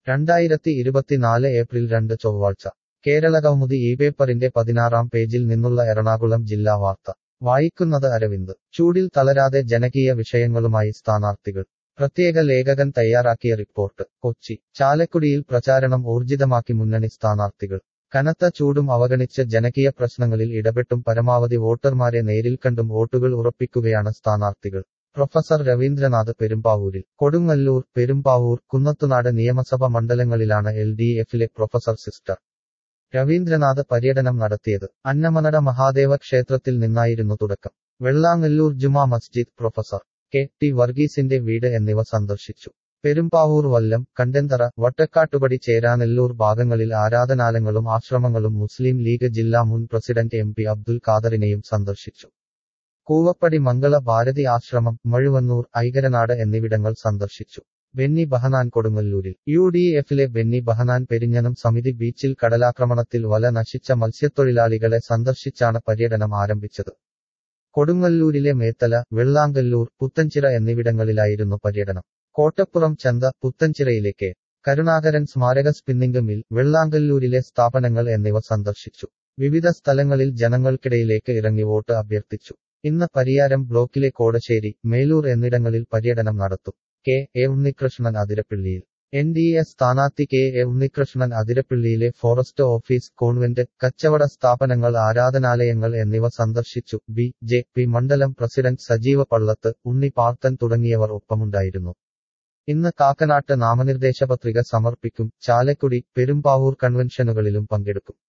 രണ്ടായിരത്തി ഇരുപത്തിനാല് ഏപ്രിൽ രണ്ട് ചൊവ്വാഴ്ച കേരളകൗമുദി ഈ പേപ്പറിന്റെ പതിനാറാം പേജിൽ നിന്നുള്ള എറണാകുളം ജില്ലാ വാർത്ത വായിക്കുന്നത് അരവിന്ദ് ചൂടിൽ തളരാതെ ജനകീയ വിഷയങ്ങളുമായി സ്ഥാനാർത്ഥികൾ പ്രത്യേക ലേഖകൻ തയ്യാറാക്കിയ റിപ്പോർട്ട് കൊച്ചി ചാലക്കുടിയിൽ പ്രചാരണം ഊർജിതമാക്കി മുന്നണി സ്ഥാനാർത്ഥികൾ കനത്ത ചൂടും അവഗണിച്ച് ജനകീയ പ്രശ്നങ്ങളിൽ ഇടപെട്ടും പരമാവധി വോട്ടർമാരെ നേരിൽ കണ്ടും വോട്ടുകൾ ഉറപ്പിക്കുകയാണ് സ്ഥാനാർത്ഥികൾ പ്രൊഫസർ രവീന്ദ്രനാഥ് പെരുമ്പാവൂരിൽ കൊടുങ്ങല്ലൂർ പെരുമ്പാവൂർ കുന്നത്തുനാട് നിയമസഭ മണ്ഡലങ്ങളിലാണ് എൽ ഡി എഫിലെ പ്രൊഫസർ സിസ്റ്റർ രവീന്ദ്രനാഥ് പര്യടനം നടത്തിയത് അന്നമനട മഹാദേവ ക്ഷേത്രത്തിൽ നിന്നായിരുന്നു തുടക്കം വെള്ളാങ്ങല്ലൂർ ജുമാ മസ്ജിദ് പ്രൊഫസർ കെ ടി വർഗീസിന്റെ വീട് എന്നിവ സന്ദർശിച്ചു പെരുമ്പാവൂർ വല്ലം കണ്ടന്തറ വട്ടക്കാട്ടുപടി ചേരാനെല്ലൂർ ഭാഗങ്ങളിൽ ആരാധനാലയങ്ങളും ആശ്രമങ്ങളും മുസ്ലിം ലീഗ് ജില്ലാ മുൻ പ്രസിഡന്റ് എം പി അബ്ദുൽ ഖാദറിനെയും സന്ദർശിച്ചു കൂവപ്പടി മംഗള ഭാരതി ആശ്രമം മഴുവന്നൂർ ഐകരനാട് എന്നിവിടങ്ങൾ സന്ദർശിച്ചു ബെന്നി ബഹനാൻ കൊടുങ്ങല്ലൂരിൽ യു ഡി എഫിലെ ബെന്നി ബഹനാൻ പെരിഞ്ഞനം സമിതി ബീച്ചിൽ കടലാക്രമണത്തിൽ വല നശിച്ച മത്സ്യത്തൊഴിലാളികളെ സന്ദർശിച്ചാണ് പര്യടനം ആരംഭിച്ചത് കൊടുങ്ങല്ലൂരിലെ മേത്തല വെള്ളാങ്കല്ലൂർ പുത്തഞ്ചിറ എന്നിവിടങ്ങളിലായിരുന്നു പര്യടനം കോട്ടപ്പുറം ചന്ത പുത്തഞ്ചിറയിലേക്ക് കരുണാകരൻ സ്മാരക സ്പിന്നിംഗ് മിൽ വെള്ളാങ്കല്ലൂരിലെ സ്ഥാപനങ്ങൾ എന്നിവ സന്ദർശിച്ചു വിവിധ സ്ഥലങ്ങളിൽ ജനങ്ങൾക്കിടയിലേക്ക് ഇറങ്ങി വോട്ട് അഭ്യർത്ഥിച്ചു ഇന്ന് പരിയാരം ബ്ലോക്കിലെ കോടശ്ശേരി മേലൂർ എന്നിടങ്ങളിൽ പര്യടനം നടത്തും കെ എ ഉണ്ണികൃഷ്ണൻ അതിരപ്പിള്ളിയിൽ എൻ ഡി എ സ്ഥാനാർത്ഥി കെ എ ഉണ്ണികൃഷ്ണൻ അതിരപ്പിള്ളിയിലെ ഫോറസ്റ്റ് ഓഫീസ് കോൺവെന്റ് കച്ചവട സ്ഥാപനങ്ങൾ ആരാധനാലയങ്ങൾ എന്നിവ സന്ദർശിച്ചു ബി ജെ പി മണ്ഡലം പ്രസിഡന്റ് സജീവ പള്ളത്ത് ഉണ്ണി പാർത്തൻ തുടങ്ങിയവർ ഒപ്പമുണ്ടായിരുന്നു ഇന്ന് കാക്കനാട്ട് നാമനിർദ്ദേശ പത്രിക സമർപ്പിക്കും ചാലക്കുടി പെരുമ്പാവൂർ കൺവെൻഷനുകളിലും പങ്കെടുക്കും